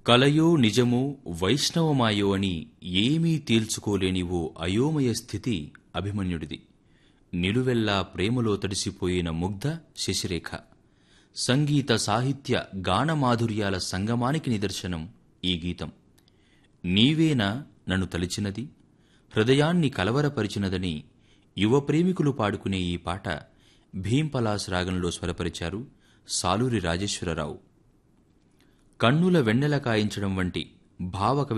కలయో నిజమో వైష్ణవమాయో అని ఏమీ తేల్చుకోలేని ఓ అయోమయ స్థితి అభిమన్యుడిది నిలువెల్లా ప్రేమలో తడిసిపోయిన ముగ్ధ శశిరేఖ సంగీత సాహిత్య గానమాధుర్యాల సంగమానికి నిదర్శనం ఈ గీతం నీవేనా నన్ను తలిచినది హృదయాన్ని కలవరపరిచినదని యువ ప్రేమికులు పాడుకునే ఈ పాట భీంపలాస్ రాగంలో స్వరపరిచారు సాలూరి రాజేశ్వరరావు కన్నుల వెన్నెల కాయించడం వంటి భావ